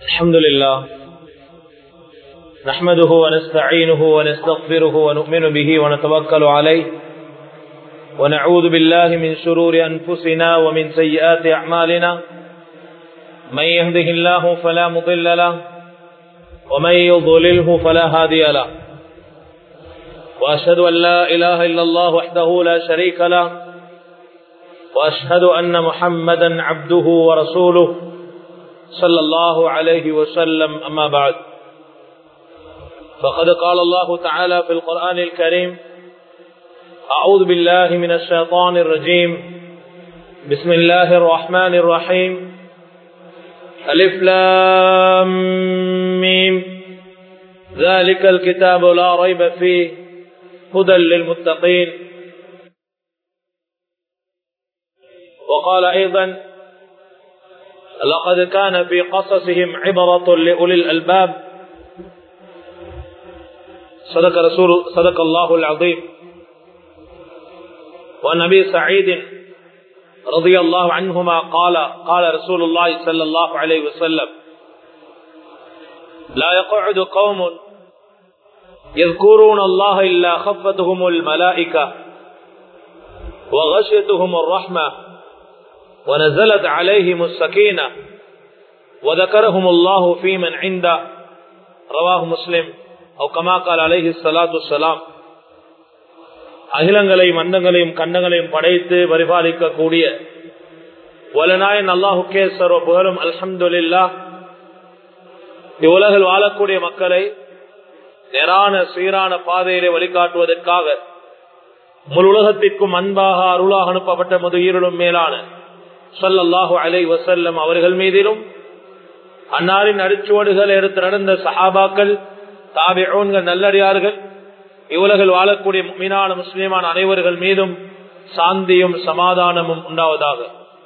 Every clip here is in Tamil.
الحمد لله نحمده ونستعينه ونستغفره ونؤمن به ونتوكل عليه ونعوذ بالله من شرور أنفسنا ومن سيئات أعمالنا من يهده الله فلا مضل له ومن يضلله فلا هادي له وأشهد أن لا إله إلا الله وحده لا شريك له وأشهد أن محمدا عبده ورسوله صلى الله عليه وسلم أما بعد فقد قال الله تعالى في القرآن الكريم أعوذ بالله من الشيطان الرجيم بسم الله الرحمن الرحيم ألف لام ميم ذلك الكتاب لا ريب فيه هدى للمتقين وقال أيضا لقد كان في قصصهم عبرة لأولي الألباب صدق رسول صدق الله العظيم والنبي سعيد رضي الله عنهما قال قال رسول الله صلى الله عليه وسلم لا يقعد قوم يذكرون الله إلا خفتهم الملائكة وغشيتهم الرحمة ونزلت عليهم السكينة وذكرهم الله في من عنده رواه مسلم أو كما قال عليه الصلاة والسلام அகிலங்களையும் அண்டங்களையும் கண்டங்களையும் படைத்து பரிபாலிக்கக்கூடிய வலநாயன் அல்லாஹுக்கே சர்வ புகழும் அல்ஹம்துல்லா இவ்வுலகில் வாழக்கூடிய மக்களை நேரான சீரான பாதையிலே வழிகாட்டுவதற்காக முழு உலகத்திற்கும் அன்பாக அருளாக அனுப்பப்பட்ட மது ஈரலும் மேலான சொல்லல்லாஹு அலை வசல்லம் அவர்கள் மீதிலும் அன்னாரின் அடிச்சுவடுகள் எடுத்து நடந்த சஹாபாக்கள் தாபியோன்கள் நல்லடியார்கள் இவ்வுலகில் வாழக்கூடிய மீனான முஸ்லிமான அனைவர்கள் மீதும் சாந்தியும் சமாதானமும் உண்டாவதாக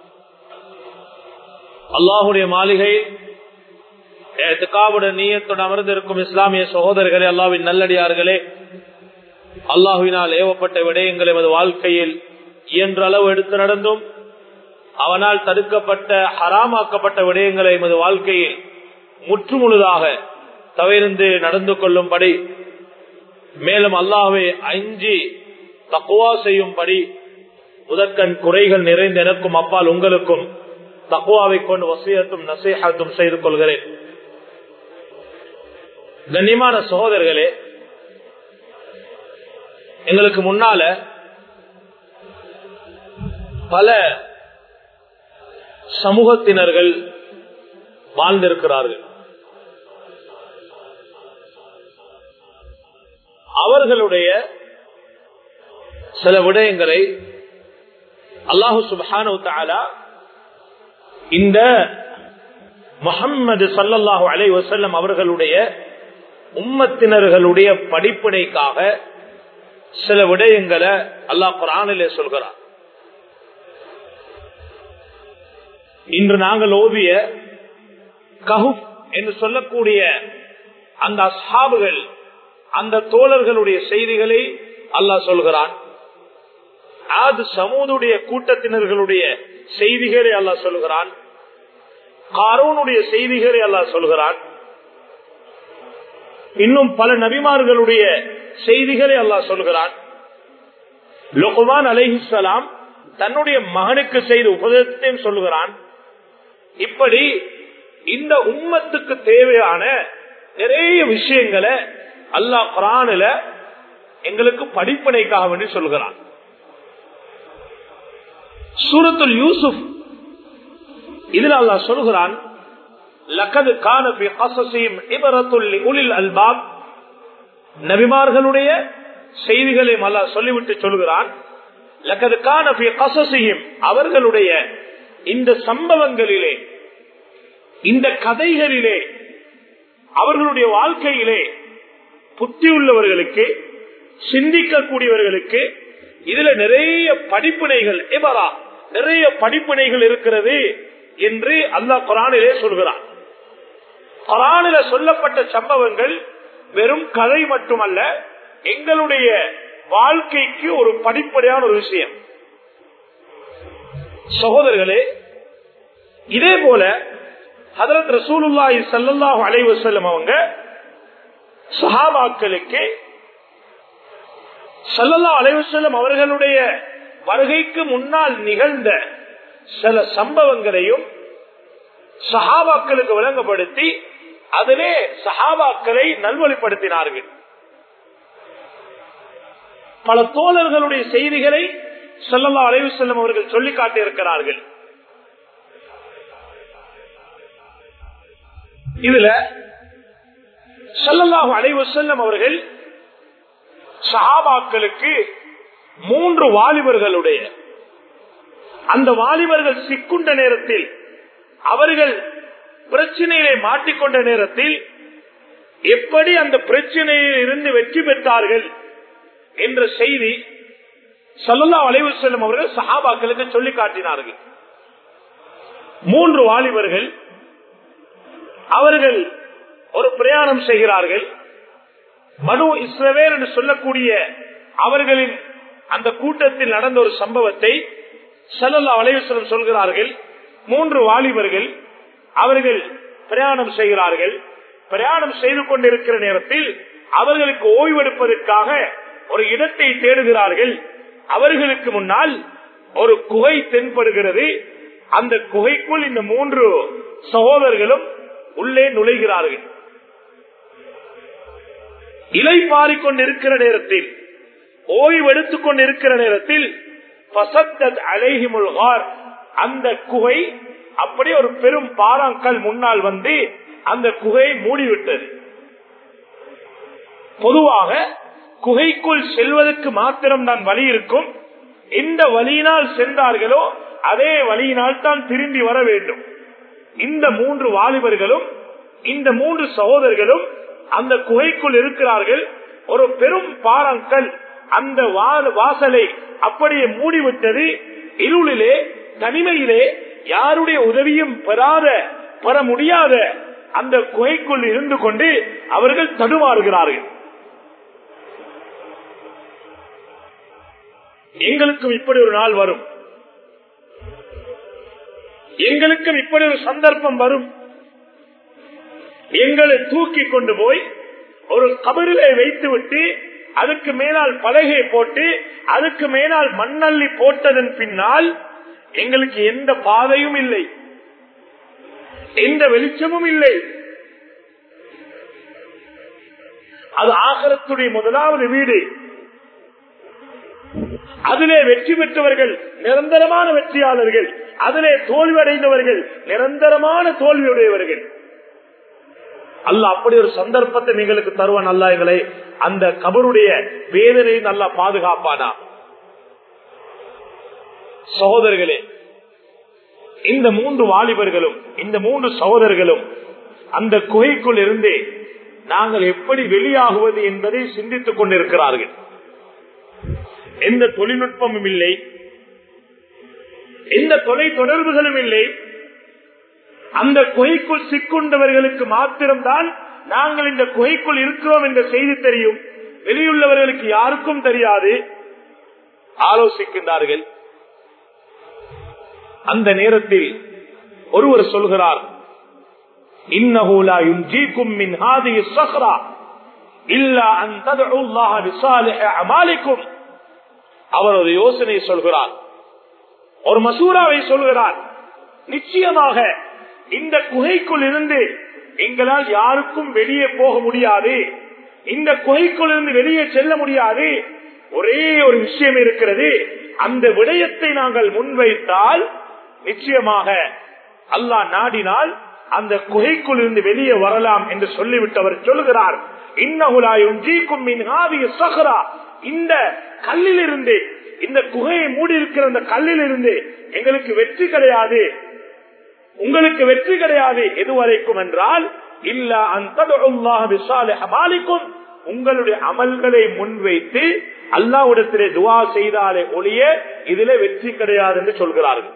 அல்லாஹுடைய மாளிகையில் நீயத்துடன் அமர்ந்திருக்கும் இஸ்லாமிய சகோதரர்களே அல்லாவின் நல்லடியார்களே அல்லாஹுவினால் ஏவப்பட்ட விடயங்கள் எமது வாழ்க்கையில் இயன்ற அளவு எடுத்து நடந்தும் அவனால் தடுக்கப்பட்ட ஹராமாக்கப்பட்ட விடயங்களை எமது வாழ்க்கையில் முற்றுமுழுதாக தவிர்ந்து நடந்து கொள்ளும்படி மேலும் அல்லாஹை அஞ்சி தக்குவா செய்யும்படி முதற்கண் குறைகள் நிறைந்த எனக்கும் அப்பால் உங்களுக்கும் தக்குவாவை கொண்டு வசியத்தும் நசேகத்தும் செய்து கொள்கிறேன் கண்ணியமான சகோதரர்களே எங்களுக்கு முன்னால பல சமூகத்தினர்கள் வாழ்ந்திருக்கிறார்கள் அவர்களுடைய சில விடயங்களை அல்லாஹு சுபானு தாலா இந்த முகம்மது சல்லல்லாஹு அலை வசல்லம் அவர்களுடைய உம்மத்தினர்களுடைய படிப்பினைக்காக சில விடயங்களை அல்லாஹ் குரானிலே சொல்கிறார் இன்று நாங்கள் ஓவிய கஹுப் என்று சொல்லக்கூடிய அந்த அசாபுகள் அந்த தோழர்களுடைய செய்திகளை அல்லாஹ் சொல்கிறான் அது சமூதுடைய கூட்டத்தினர்களுடைய செய்திகளை அல்லாஹ் சொல்கிறான் காரோனுடைய செய்திகளை அல்லாஹ் சொல்கிறான் இன்னும் பல நபிமார்களுடைய செய்திகளை அல்லாஹ் சொல்கிறான் லொகுமான் அலைஹிஸ்லாம் தன்னுடைய மகனுக்கு செய்த உபதேசத்தையும் சொல்லுகிறான் இப்படி இந்த உம்மத்துக்கு தேவையான நிறைய விஷயங்களை அல்லாஹ் குரானில எங்களுக்கு படிப்பனைக்காக வேண்டி சொல்கிறான் சூரத்துல் யூசுப் இதுல அல்லாஹ் சொல்கிறான் லக்கது கானபி கசசியும் இபரத்துள்ளி உளில் அல்பாப் நபிமார்களுடைய செய்திகளையும் அல்லாஹ் சொல்லிவிட்டு சொல்கிறான் லக்கது கானபி கசசியும் அவர்களுடைய இந்த சம்பவங்களிலே இந்த கதைகளிலே அவர்களுடைய வாழ்க்கையிலே புத்தி உள்ளவர்களுக்கு சிந்திக்கக்கூடியவர்களுக்கு இதுல நிறைய படிப்பினைகள் எவரா நிறைய படிப்பினைகள் இருக்கிறது என்று அல்லாஹ் குரானிலே சொல்கிறான் குரானில சொல்லப்பட்ட சம்பவங்கள் வெறும் கதை மட்டுமல்ல எங்களுடைய வாழ்க்கைக்கு ஒரு படிப்படையான ஒரு விஷயம் சகோதரர்களே இதே போல ஹதரத் ரசூலுல்லாஹி ஸல்லல்லாஹு அலைஹி வஸல்லம் அவங்க சஹாபாக்களுக்கு ஸல்லல்லாஹு அலைஹி வஸல்லம் அவர்களுடைய வருகைக்கு முன்னால் நிகழ்ந்த சில சம்பவங்களையும் சஹாபாக்களுக்கு விளங்கப்படுத்தி அதிலே சஹாபாக்களை நல்வழிப்படுத்தினார்கள் பல தோழர்களுடைய செய்திகளை செல்லல்லா அலைவு செல்லும் அவர்கள் சொல்லி காட்டியிருக்கிறார்கள் இதுல செல்லல்லாஹு அலைவு செல்லும் அவர்கள் சஹாபாக்களுக்கு மூன்று வாலிபர்களுடைய அந்த வாலிபர்கள் சிக்குண்ட நேரத்தில் அவர்கள் பிரச்சனையிலே மாட்டிக்கொண்ட நேரத்தில் எப்படி அந்த பிரச்சனையில் இருந்து வெற்றி பெற்றார்கள் என்ற செய்தி சல்லல்லா அலைவு செல்லும் அவர்கள் சஹாபாக்களுக்கு சொல்லி காட்டினார்கள் மூன்று வாலிபர்கள் அவர்கள் ஒரு பிரயாணம் செய்கிறார்கள் மனு இஸ்ரவேல் என்று சொல்லக்கூடிய அவர்களின் அந்த கூட்டத்தில் நடந்த ஒரு சம்பவத்தை சல்லல்லா அலைவசலம் சொல்கிறார்கள் மூன்று வாலிபர்கள் அவர்கள் பிரயாணம் செய்கிறார்கள் பிரயாணம் செய்து கொண்டிருக்கிற நேரத்தில் அவர்களுக்கு ஓய்வெடுப்பதற்காக ஒரு இடத்தை தேடுகிறார்கள் அவர்களுக்கு முன்னால் ஒரு குகை தென்படுகிறது அந்த குகைக்குள் இந்த மூன்று சகோதரர்களும் உள்ளே நுழைகிறார்கள் இலை பாரிக்கொண்டிருக்கிற நேரத்தில் ஓய்வெடுத்துக் கொண்டிருக்கிற நேரத்தில் அலைஹிமுல்கார் அந்த குகை அப்படி ஒரு பெரும் பாறாங்கல் முன்னால் வந்து அந்த குகையை மூடிவிட்டது பொதுவாக குகைக்குள் செல்வதற்கு மாத்திரம் தான் வழி இருக்கும் எந்த வழியினால் சென்றார்களோ அதே வழியினால் தான் திரும்பி வர வேண்டும் இந்த மூன்று வாலிபர்களும் இந்த மூன்று சகோதரர்களும் அந்த குகைக்குள் இருக்கிறார்கள் ஒரு பெரும் பாறாங்கல் அந்த வாசலை அப்படியே மூடிவிட்டது இருளிலே தனிமையிலே யாருடைய உதவியும் பெறாத பெற முடியாத அந்த குகைக்குள் இருந்து கொண்டு அவர்கள் தடுமாறுகிறார்கள் எங்களுக்கும் இப்படி ஒரு நாள் வரும் எங்களுக்கும் இப்படி ஒரு சந்தர்ப்பம் வரும் எங்களை தூக்கி கொண்டு போய் ஒரு கபரிலே வைத்து விட்டு அதுக்கு மேலால் பலகை போட்டு அதுக்கு மேலால் மண்ணள்ளி போட்டதன் பின்னால் எங்களுக்கு எந்த பாதையும் இல்லை எந்த வெளிச்சமும் இல்லை அது ஆகரத்துடைய முதலாவது வீடு அதிலே வெற்றி பெற்றவர்கள் நிரந்தரமான வெற்றியாளர்கள் அதிலே தோல்வியடைந்தவர்கள் நிரந்தரமான தோல்வியுடையவர்கள் அல்ல அப்படி ஒரு சந்தர்ப்பத்தை எங்களுக்கு தருவான் அல்ல எங்களை அந்த கபருடைய வேதனையை நல்லா பாதுகாப்பானா சகோதரர்களே இந்த மூன்று வாலிபர்களும் இந்த மூன்று சகோதரர்களும் அந்த குகைக்குள் இருந்தே நாங்கள் எப்படி வெளியாகுவது என்பதை சிந்தித்துக் கொண்டிருக்கிறார்கள் எந்த தொழில்நுட்பமும் இல்லை எந்த தொலை தொடர்புகளும் இல்லை அந்த குகைக்குள் சிக்குண்டவர்களுக்கு மாத்திரம்தான் நாங்கள் இந்த குகைக்குள் இருக்கிறோம் என்ற செய்தி தெரியும் வெளியுள்ளவர்களுக்கு யாருக்கும் தெரியாது ஆலோசிக்கின்றார்கள் அந்த நேரத்தில் ஒருவர் சொல்கிறார் அவர் ஒரு யோசனை சொல்கிறார் ஒரு மசூராவை சொல்கிறார் நிச்சயமாக இந்த குகைக்குள் இருந்து எங்களால் யாருக்கும் வெளியே போக முடியாது இந்த குகைக்குள் இருந்து வெளியே செல்ல முடியாது ஒரே ஒரு விஷயம் இருக்கிறது அந்த விடயத்தை நாங்கள் முன்வைத்தால் நிச்சயமாக அல்லாஹ் நாடினால் அந்த குகைக்குள் இருந்து வெளியே வரலாம் என்று சொல்லிவிட்டு அவர் சொல்லுகிறார் இந்த கல்லில் இருந்து இந்த குகையை மூடி இருக்கிற அந்த கல்லில் இருந்து எங்களுக்கு வெற்றி கிடையாது உங்களுக்கு வெற்றி கிடையாது எதுவரைக்கும் என்றால் இல்ல அந்த உங்களுடைய அமல்களை முன்வைத்து அல்லாவிடத்திலே துவா செய்தாலே ஒளிய இதுல வெற்றி கிடையாது என்று சொல்கிறார்கள்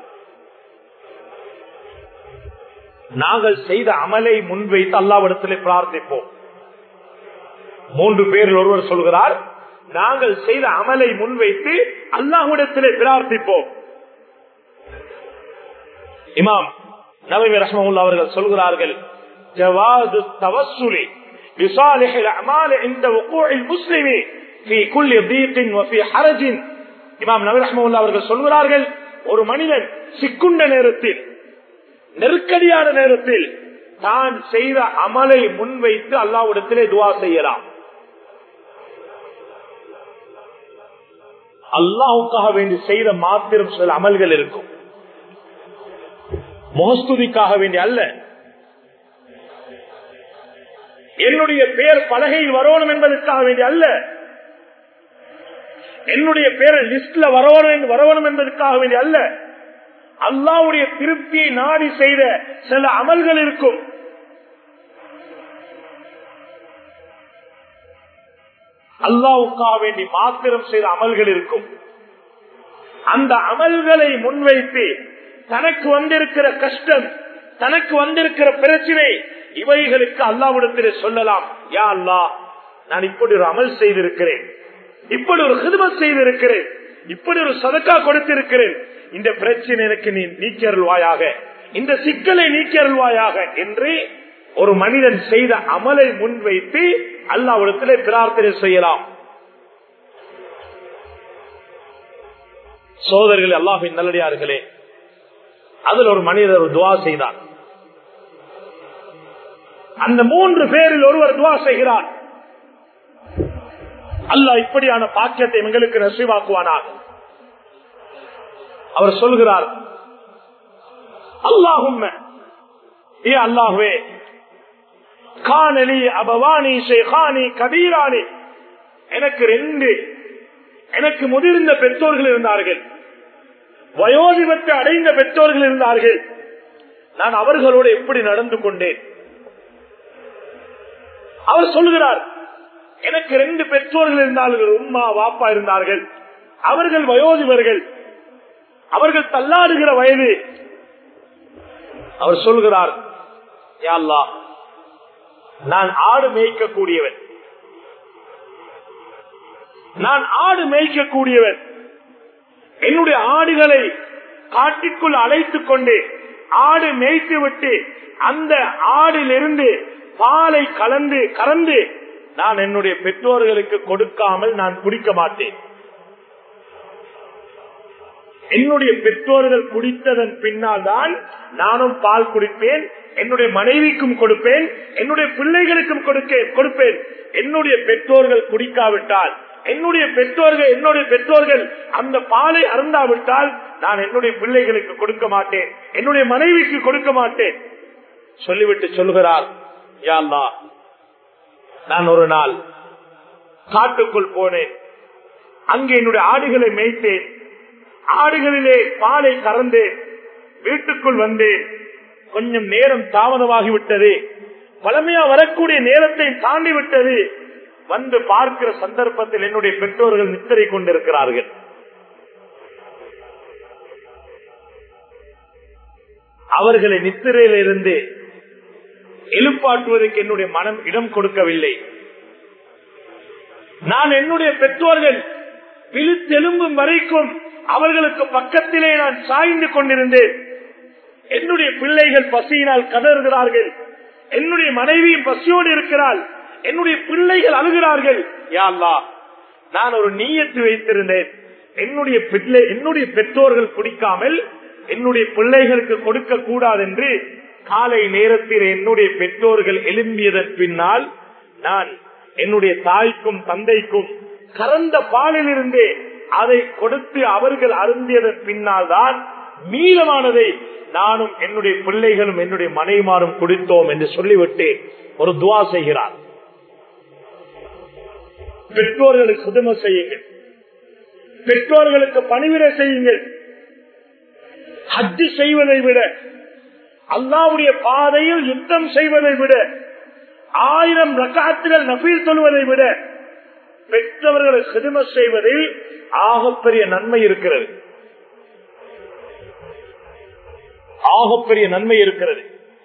நாங்கள் செய்த அமலை முன்வைத்து அல்லாவிடத்திலே பிரார்த்திப்போம் மூன்று பேரில் ஒருவர் சொல்கிறார் நாங்கள் செய்த அமலை முன்வைத்து அல்லாஹ்விடத்திலே பிரார்த்திப்போம் இமாம் நவமி ரஹ்மவுல்லா அவர்கள் சொல்கிறார்கள் ஜவாது தவசுலி بصالح الأعمال عند وقوع المسلم في كل ضيق وفي حرج இமாம் நபி ரஹ்மவுல்லா அவர்கள் சொல்கிறார்கள் ஒரு மனிதன் சிக்குண்ட நேரத்தில் நெருக்கடியான நேரத்தில் தான் செய்த அமலை முன்வைத்து அல்லாவிடத்திலே துவா செய்யலாம் அல்லாவுக்காக வேண்டி செய்த மாத்திரம் சில அமல்கள் இருக்கும் முகஸ்துதிக்காக வேண்டி அல்ல என்னுடைய பேர் பலகையில் வரணும் என்பதற்காக வேண்டி அல்ல என்னுடைய பேரை லிஸ்ட்ல வரணும் வரணும் என்பதற்காக வேண்டி அல்ல அல்லாவுடைய திருப்தியை நாடி செய்த சில அமல்கள் இருக்கும் அல்லாவுக்காக வேண்டி மாத்திரம் செய்த அமல்கள் இருக்கும் அந்த அமல்களை முன்வைத்து தனக்கு வந்திருக்கிற கஷ்டம் தனக்கு வந்திருக்கிற பிரச்சனை இவைகளுக்கு அல்லாவிடத்திலே சொல்லலாம் யா அல்லா நான் இப்படி ஒரு அமல் செய்திருக்கிறேன் இப்படி ஒரு ஹிதமத் செய்திருக்கிறேன் இப்படி ஒரு சதக்கா கொடுத்திருக்கிறேன் இந்த பிரச்சனை எனக்கு நீ நீக்கி அருள்வாயாக இந்த சிக்கலை நீக்கி அருள்வாயாக என்று ஒரு மனிதன் செய்த அமலை முன்வைத்து அல்லாவிடத்திலே பிரார்த்தனை செய்யலாம் சோதர்கள் அல்லாஹின் நல்லடியார்களே அதில் ஒரு மனிதர் ஒரு துவா செய்தார் அந்த மூன்று பேரில் ஒருவர் துவா செய்கிறார் அல்லாஹ் இப்படியான பாக்கியத்தை எங்களுக்கு நசிவாக்குவானாக அவர் சொல்கிறார் அல்லாஹும் ஏ அல்லாஹுவே காணலி அபவானி ஷேகானி கபீரானி எனக்கு ரெண்டு எனக்கு முதிர்ந்த பெற்றோர்கள் இருந்தார்கள் வயோதிபத்தை அடைந்த பெற்றோர்கள் இருந்தார்கள் நான் அவர்களோடு எப்படி நடந்து கொண்டேன் அவர் சொல்லுகிறார் எனக்கு ரெண்டு பெற்றோர்கள் இருந்தார்கள் உம்மா வாப்பா இருந்தார்கள் அவர்கள் வயோதிபர்கள் அவர்கள் தள்ளாடுகிற வயது அவர் சொல்கிறார் யாழ்லா நான் ஆடு மேய்க்கக்கூடியவன் நான் ஆடு மேய்க்கக்கூடியவன் என்னுடைய ஆடுகளை காட்டிற்குள் அழைத்துக் கொண்டு ஆடு மேய்த்து விட்டு அந்த ஆடிலிருந்து பாலை கலந்து கறந்து நான் என்னுடைய பெற்றோர்களுக்கு கொடுக்காமல் நான் குடிக்க மாட்டேன் என்னுடைய பெற்றோர்கள் குடித்ததன் பின்னால் தான் நானும் பால் குடிப்பேன் என்னுடைய மனைவிக்கும் கொடுப்பேன் என்னுடைய பிள்ளைகளுக்கும் கொடுக்க கொடுப்பேன் என்னுடைய பெற்றோர்கள் குடிக்காவிட்டால் என்னுடைய பெற்றோர்கள் என்னுடைய பெற்றோர்கள் அந்த பாலை அருந்தாவிட்டால் நான் என்னுடைய பிள்ளைகளுக்கு கொடுக்க மாட்டேன் என்னுடைய மனைவிக்கு கொடுக்க மாட்டேன் சொல்லிவிட்டு சொல்கிறார் யாழ்லா நான் ஒரு நாள் காட்டுக்குள் போனேன் அங்கே என்னுடைய ஆடுகளை மேய்த்தேன் ஆடுகளிலே பாலை கறந்தேன் வீட்டுக்குள் வந்தேன் கொஞ்சம் நேரம் தாமதமாகிவிட்டது பழமையா வரக்கூடிய நேரத்தை தாண்டி விட்டது வந்து பார்க்கிற சந்தர்ப்பத்தில் என்னுடைய பெற்றோர்கள் நித்திரை கொண்டிருக்கிறார்கள் அவர்களை நித்திரையிலிருந்து எழுப்பாட்டுவதற்கு என்னுடைய மனம் இடம் கொடுக்கவில்லை நான் என்னுடைய பெற்றோர்கள் விழுத்தெலும்பும் வரைக்கும் அவர்களுக்கு பக்கத்திலே நான் சாய்ந்து கொண்டிருந்தேன் என்னுடைய பிள்ளைகள் பசியினால் கதறுகிறார்கள் என்னுடைய மனைவியும் பசியோடு இருக்கிறாள் என்னுடைய பிள்ளைகள் அழுகிறார்கள் யாழ்லா நான் ஒரு நீயத்து வைத்திருந்தேன் என்னுடைய பிள்ளை என்னுடைய பெற்றோர்கள் குடிக்காமல் என்னுடைய பிள்ளைகளுக்கு கொடுக்க கூடாது என்று காலை நேரத்தில் என்னுடைய பெற்றோர்கள் எழும்பியதன் பின்னால் நான் என்னுடைய தாய்க்கும் தந்தைக்கும் கறந்த பாலிலிருந்தே அதை கொடுத்து அவர்கள் அருந்தியதன் பின்னால் தான் மீதமானதை நானும் என்னுடைய பிள்ளைகளும் என்னுடைய மனைவிமாரும் குடித்தோம் என்று சொல்லிவிட்டு ஒரு துவா செய்கிறார் பெற்றோர்களுக்கு சுதம செய்யுங்கள் பெற்றோர்களுக்கு பணிவிட செய்யுங்கள் ஹஜ்ஜு செய்வதை விட அல்லாவுடைய பாதையில் யுத்தம் செய்வதை விட ஆயிரம் ரகாத்துகள் நபீல் சொல்வதை விட பெற்றவர்களை சிறும செய்வதில் ஆகப்பெரிய நன்மை இருக்கிறது ஆகப்பெரிய நன்மை இருக்கிறது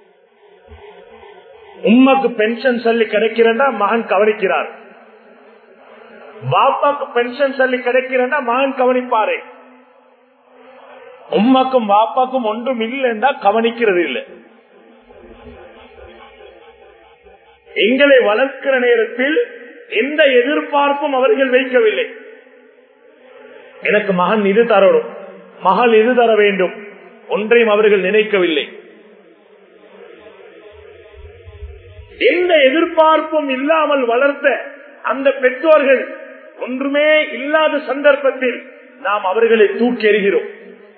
உம்மக்கு பென்ஷன் சொல்லி கிடைக்கிறா மகன் கவனிக்கிறார் பாப்பாக்கு பென்ஷன் சொல்லி கிடைக்கிறா மகன் கவனிப்பாரு உம்மாக்கும் வாப்பாக்கும் ஒன்றும் இல்லைன்னா கவனிக்கிறது இல்லை எங்களை வளர்க்கிற நேரத்தில் எந்த எதிர்பார்ப்பும் அவர்கள் வைக்கவில்லை எனக்கு மகன் இது தரணும் மகள் இது தர வேண்டும் ஒன்றையும் அவர்கள் நினைக்கவில்லை எந்த எதிர்பார்ப்பும் இல்லாமல் வளர்த்த அந்த பெற்றோர்கள் ஒன்றுமே இல்லாத சந்தர்ப்பத்தில் நாம் அவர்களை தூக்கி எறிகிறோம்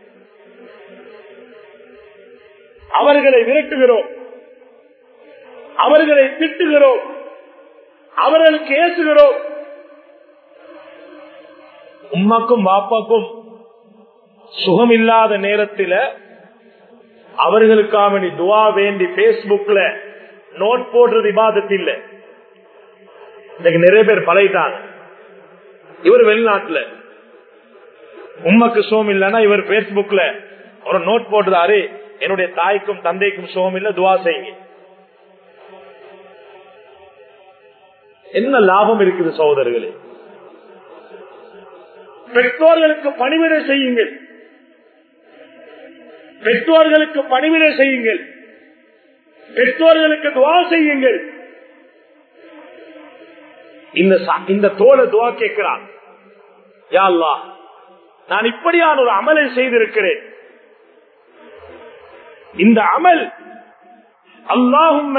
அவர்களை விரட்டுகிறோம் அவர்களை திட்டுகிறோம் அவர்களுக்கு ஏசுகிறோம் உம்மாக்கும் வாப்பாக்கும் சுகம் இல்லாத நேரத்தில் அவர்களுக்காக வேண்டி துவா வேண்டி பேஸ்புக்ல நோட் போடுறது இபாதத்து இல்ல இன்னைக்கு நிறைய பேர் பழகிட்டாங்க இவர் வெளிநாட்டுல உம்மக்கு சோம் இல்லைன்னா இவர் பேஸ்புக்ல ஒரு நோட் போடுறாரு என்னுடைய தாய்க்கும் தந்தைக்கும் சோம் இல்ல துவா செய்யுங்க என்ன லாபம் இருக்குது சகோதரர்களே பெற்றோர்களுக்கு பணிவிடை செய்யுங்கள் பெற்றோர்களுக்கு பணிவிடை செய்யுங்கள் பெற்றோர்களுக்கு துவா செய்யுங்கள் இந்த இந்த தோலை துவா கேட்கிறான் யாழ்லா நான் இப்படியான ஒரு அமலை செய்திருக்கிறேன் இந்த அமல் அல்லாஹும்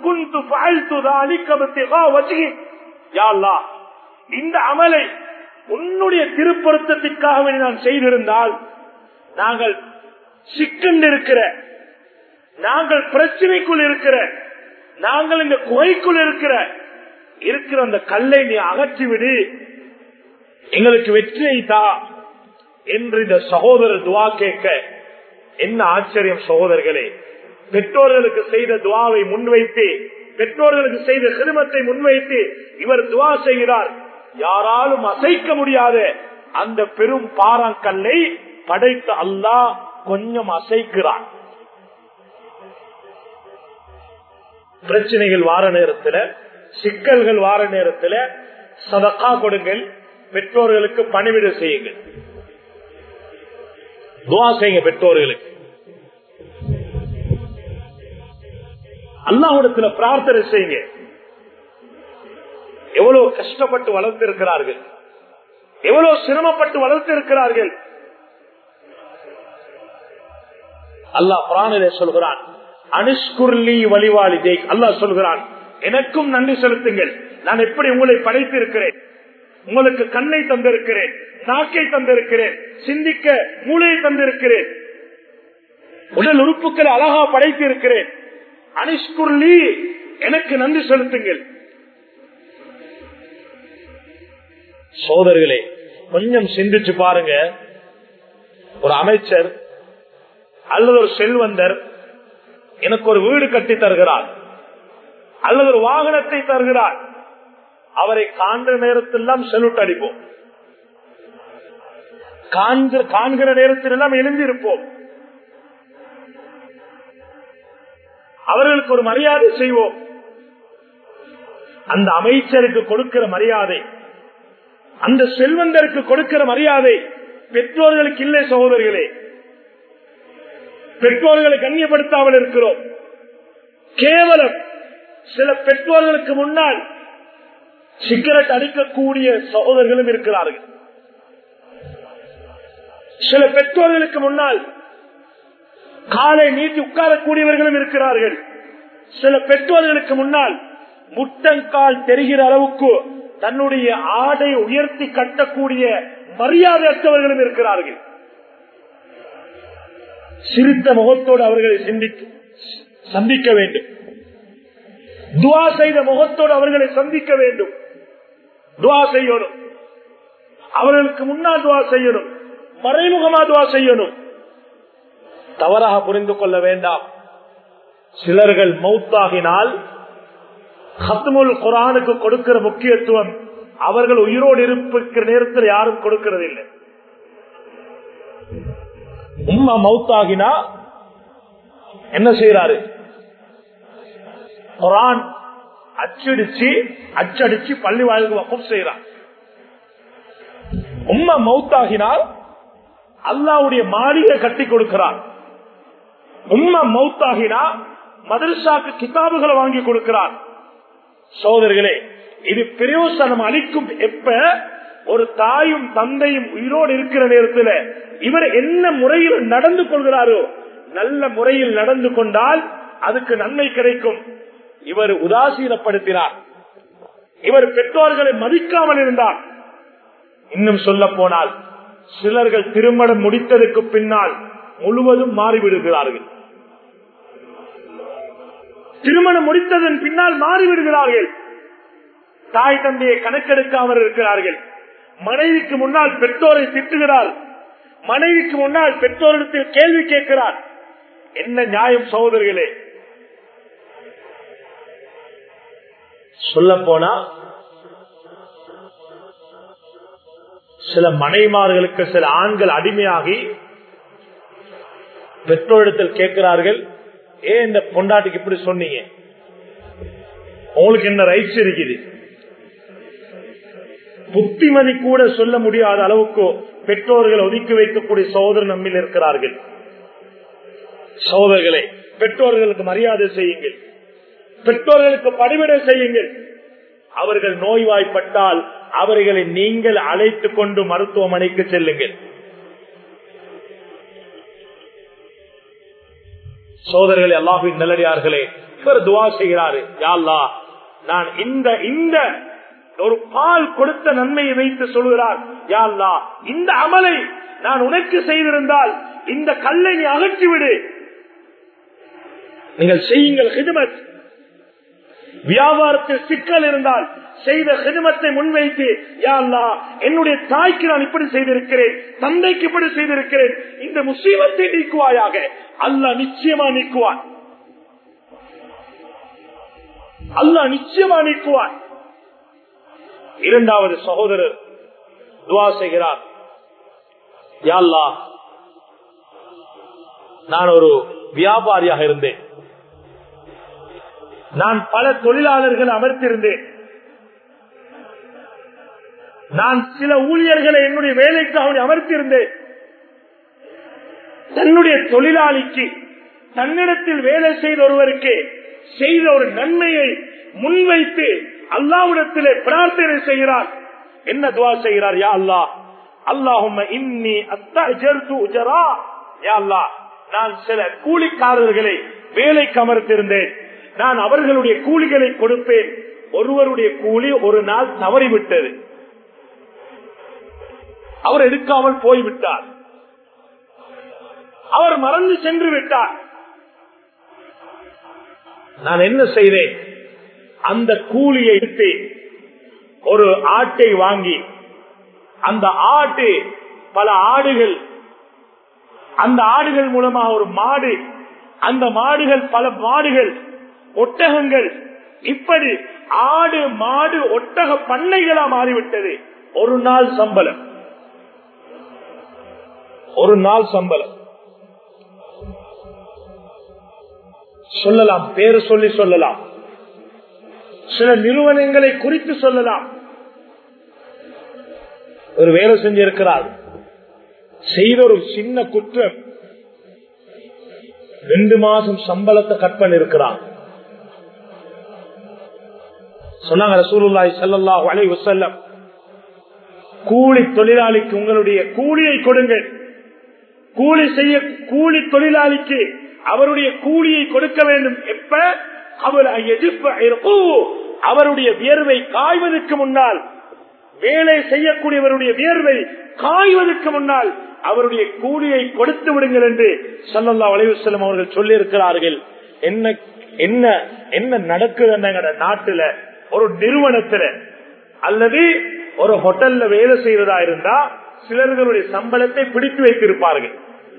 இந்த அமலை உன்னுடைய திருப்பொருத்தத்திற்காக நான் செய்திருந்தால் நாங்கள் சிக்கண்டிருக்கிற நாங்கள் பிரச்சனைக்குள் இருக்கிற நாங்கள் இந்த குகைக்குள் இருக்கிற இருக்கிற அந்த கல்லை நீ அகற்றிவிடு எங்களுக்கு வெற்றியை தா என்று இந்த சகோதரர் துவா கேட்க என்ன ஆச்சரியம் சகோதரர்களே பெற்றோர்களுக்கு செய்த துவாவை முன்வைத்து பெற்றோர்களுக்கு செய்த சிறுமத்தை முன்வைத்து இவர் துவா செய்கிறார் யாராலும் அசைக்க முடியாத அந்த பெரும் பாறாங்கல்லை படைத்த அல்லாஹ் கொஞ்சம் அசைக்கிறான் பிரச்சனைகள் வார நேரத்துல சிக்கல்கள் வார நேரத்துல சதக்கா கொடுங்கள் பெற்றோர்களுக்கு பணிவிட செய்யுங்கள் துவா செய்யுங்க பெற்றோர்களுக்கு அல்லாஹிடத்துல பிரார்த்தனை செய்யுங்க எவ்வளவு கஷ்டப்பட்டு வளர்த்திருக்கிறார்கள் எவ்வளவு சிரமப்பட்டு வளர்த்திருக்கிறார்கள் அல்லாஹ் பிராணிலே சொல்கிறான் அனுஷ்குர்லி வழிவாளிதை அல்லாஹ் சொல்கிறான் எனக்கும் நன்றி செலுத்துங்கள் நான் எப்படி உங்களை படைத்து இருக்கிறேன் உங்களுக்கு கண்ணை தந்திருக்கிறேன் நாக்கை தந்திருக்கிறேன் சிந்திக்க மூளையை தந்திருக்கிறேன் உடல் உறுப்புகளை அழகா படைத்து இருக்கிறேன் அனிஷ்குர்லி எனக்கு நன்றி செலுத்துங்கள் சோதர்களே கொஞ்சம் சிந்திச்சு பாருங்க ஒரு அமைச்சர் அல்லது ஒரு செல்வந்தர் எனக்கு ஒரு வீடு கட்டி தருகிறார் அல்லது ஒரு வாகனத்தை தருகிறார் அவரை காண்கிற நேரத்திலாம் செலுட் அடிப்போம் காண்கிற நேரத்தில் எல்லாம் எழுந்திருப்போம் அவர்களுக்கு ஒரு மரியாதை செய்வோம் அந்த அமைச்சருக்கு கொடுக்கிற மரியாதை அந்த செல்வந்தருக்கு கொடுக்கிற மரியாதை பெற்றோர்களுக்கு இல்லை சகோதரிகளே பெற்றோர்களை கண்ணியப்படுத்தாமல் இருக்கிறோம் கேவலம் சில பெற்றோர்களுக்கு முன்னால் சிகரெட் அடிக்கக்கூடிய சகோதரர்களும் இருக்கிறார்கள் சில பெற்றோர்களுக்கு முன்னால் காலை நீட்டி உட்காரக்கூடியவர்களும் இருக்கிறார்கள் சில பெற்றோர்களுக்கு முன்னால் முட்டங்கால் தெரிகிற அளவுக்கு தன்னுடைய ஆடை உயர்த்தி கட்டக்கூடிய மரியாதையற்றவர்களும் இருக்கிறார்கள் சிரித்த முகத்தோடு அவர்களை சிந்திக்க சந்திக்க வேண்டும் துவா செய்த முகத்தோடு அவர்களை சந்திக்க வேண்டும் துவா செய்யணும் அவர்களுக்கு முன்னால் துவா செய்யணும் மறைமுகமா துவா செய்யணும் தவறாக புரிந்து கொள்ள வேண்டாம் சிலர்கள் மௌத்தாகினால் ஹத்முல் குரானுக்கு கொடுக்கிற முக்கியத்துவம் அவர்கள் உயிரோடு இருப்பிருக்கிற நேரத்தில் யாரும் கொடுக்கிறது இல்லை உம்மா மௌத்தாகினா என்ன செய்யறாரு குரான் அச்சடிச்சு அச்சடிச்சு பள்ளி வாழ்க்கை வக்கம் செய்யறான் உம்மா மௌத்தாகினால் அல்லாவுடைய மாளிகை கட்டி கொடுக்கிறார் உம்மா மௌத்தாகினா மதரசாக்கு கிதாபுகளை வாங்கி கொடுக்கிறார் சோதர்களே இது பிரயோசனம் அளிக்கும் எப்ப ஒரு தாயும் தந்தையும் உயிரோடு இருக்கிற நேரத்தில் இவர் என்ன முறையில் நடந்து கொள்கிறாரோ நல்ல முறையில் நடந்து கொண்டால் அதுக்கு நன்மை கிடைக்கும் இவர் உதாசீனப்படுத்தினார் இவர் பெற்றோர்களை மதிக்காமல் இருந்தார் இன்னும் சொல்ல போனால் சிலர்கள் திருமணம் முடித்ததற்கு பின்னால் முழுவதும் மாறிவிடுகிறார்கள் திருமணம் முடித்ததன் பின்னால் மாறிவிடுகிறார்கள் தாய் தந்தையை கணக்கெடுக்காமல் இருக்கிறார்கள் மனைவிக்கு முன்னால் பெற்றோரை திட்டுகிறார் மனைவிக்கு முன்னால் பெற்றோரிடத்தில் கேள்வி கேட்கிறார் என்ன நியாயம் சகோதரர்களே சொல்ல போனா சில மனைமார்களுக்கு சில ஆண்கள் அடிமையாகி பெற்றோரிடத்தில் கேட்கிறார்கள் ஏன் இந்த பொண்டாட்டிக்கு இப்படி சொன்னீங்க உங்களுக்கு என்ன ரைட்ஸ் இருக்குது புத்திமதி கூட சொல்ல முடியாத அளவுக்கு பெற்றோர்கள் ஒதுக்கி வைக்கக்கூடிய சோதரர் நம்மில் இருக்கிறார்கள் சோதர்களே பெற்றோர்களுக்கு மரியாதை செய்யுங்கள் பெற்றோர்களுக்கு பணிவிடை செய்யுங்கள் அவர்கள் நோய்வாய்ப்பட்டால் அவர்களை நீங்கள் அழைத்துக் கொண்டு மருத்துவமனைக்கு செல்லுங்கள் சோதரர்களே அல்லாஹின் நல்லடியார்களே இவர் துவா செய்கிறாரு யாழ்லா நான் இந்த இந்த ஒரு பால் கொடுத்த நன்மையை வைத்து சொல்கிறார் யாழ்லா இந்த அமலை நான் உனக்கு செய்திருந்தால் இந்த கல்லை நீ அகற்றிவிடு நீங்கள் செய்யுங்கள் ஹிதுமத் வியாபாரத்தில் சிக்கல் இருந்தால் செய்த ஹிதுமத்தை முன்வைத்து யாழ்லா என்னுடைய தாய்க்கு நான் இப்படி செய்திருக்கிறேன் தந்தைக்கு இப்படி செய்திருக்கிறேன் இந்த முசீபத்தை நீக்குவாயாக அல்லாஹ் நிச்சயமா நீக்குவான் அல்லாஹ் நிச்சயமா நீக்குவான் இரண்டாவது சகோதரர் துவா செய்கிறார் யாழ்லா நான் ஒரு வியாபாரியாக இருந்தேன் நான் பல தொழிலாளர்கள் அமர்த்திருந்தேன் நான் சில ஊழியர்களை என்னுடைய வேலைக்காக அமர்த்தியிருந்தேன் தன்னுடைய தொழிலாளிக்கு தன்னிடத்தில் வேலை செய்த ஒருவருக்கு செய்த ஒரு நன்மையை முன்வைத்து அல்லாவிடத்திலே பிரார்த்தனை செய்கிறார் என்ன துவா செய்கிறார் யா அல்லா அல்லாஹும் இன்னி அத்தா யா அல்லா நான் சில கூலிக்காரர்களை வேலைக்கு அமர்த்திருந்தேன் நான் அவர்களுடைய கூலிகளை கொடுப்பேன் ஒருவருடைய கூலி ஒரு நாள் தவறிவிட்டது அவர் எடுக்காமல் போய்விட்டார் அவர் மறந்து சென்று விட்டார் நான் என்ன செய்தேன் அந்த கூலியை எடுத்து ஒரு ஆட்டை வாங்கி அந்த ஆட்டு பல ஆடுகள் அந்த ஆடுகள் மூலமாக ஒரு மாடு அந்த மாடுகள் பல மாடுகள் ஒட்டகங்கள் இப்படி ஆடு மாடு ஒட்டக பண்ணைகளா மாறிவிட்டது ஒரு நாள் சம்பளம் ஒரு நாள் சம்பளம் சொல்லலாம் பேரு சொல்லி சொல்லலாம் சில நிறுவனங்களை குறித்து சொல்லலாம் ஒரு வேலை செஞ்சிருக்கிறார் செய்த ஒரு சின்ன குற்றம் ரெண்டு மாசம் சம்பளத்தை கட் பண்ணிருக்கிறான் சொன்னாங்க ரசூலுல்லாய் சல்லாஹ் அலை வசல்லம் கூலி தொழிலாளிக்கு உங்களுடைய கூலியை கொடுங்கள் கூலி செய்ய கூலி தொழிலாளிக்கு அவருடைய கூலியை கொடுக்க வேண்டும் எப்ப அவர் அவருடைய வியர்வை காய்வதற்கு முன்னால் வேலை செய்யக்கூடியவருடைய வியர்வை காய்வதற்கு முன்னால் அவருடைய கூலியை கொடுத்து விடுங்கள் என்று சல்லல்லா அலைவசல்லம் அவர்கள் சொல்லி இருக்கிறார்கள் என்ன என்ன என்ன நடக்குது நாட்டுல ஒரு நிறுவனத்துல அல்லது ஒரு ஹோட்டல்ல வேலை செய்யறதா இருந்தா சிலர்களுடைய சம்பளத்தை பிடித்து வைத்திருப்பார்கள்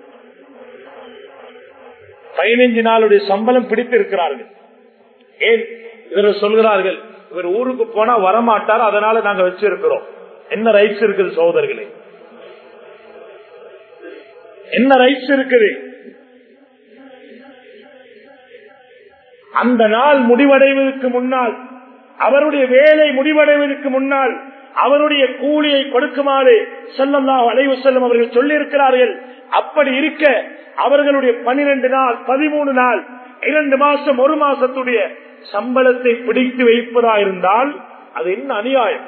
பதினைஞ்சு நாளுடைய சம்பளம் பிடித்திருக்கிறார்கள் ஏன் இவர் சொல்கிறார்கள் இவர் ஊருக்கு போனா வரமாட்டார் அதனால நாங்க வச்சிருக்கிறோம் என்ன ரைட்ஸ் இருக்குது சகோதரர்களே என்ன ரைட்ஸ் இருக்குது அந்த நாள் முடிவடைவதற்கு முன்னால் அவருடைய வேலை முடிவடைவதற்கு முன்னால் அவருடைய கூலியை கொடுக்குமாறு செல்லல்லா அலைவு செல்லும் அவர்கள் சொல்லி இருக்கிறார்கள் அப்படி இருக்க அவர்களுடைய பனிரெண்டு நாள் பதிமூணு நாள் இரண்டு மாசம் ஒரு மாசத்துடைய சம்பளத்தை பிடித்து வைப்பதா இருந்தால் அது என்ன அநியாயம்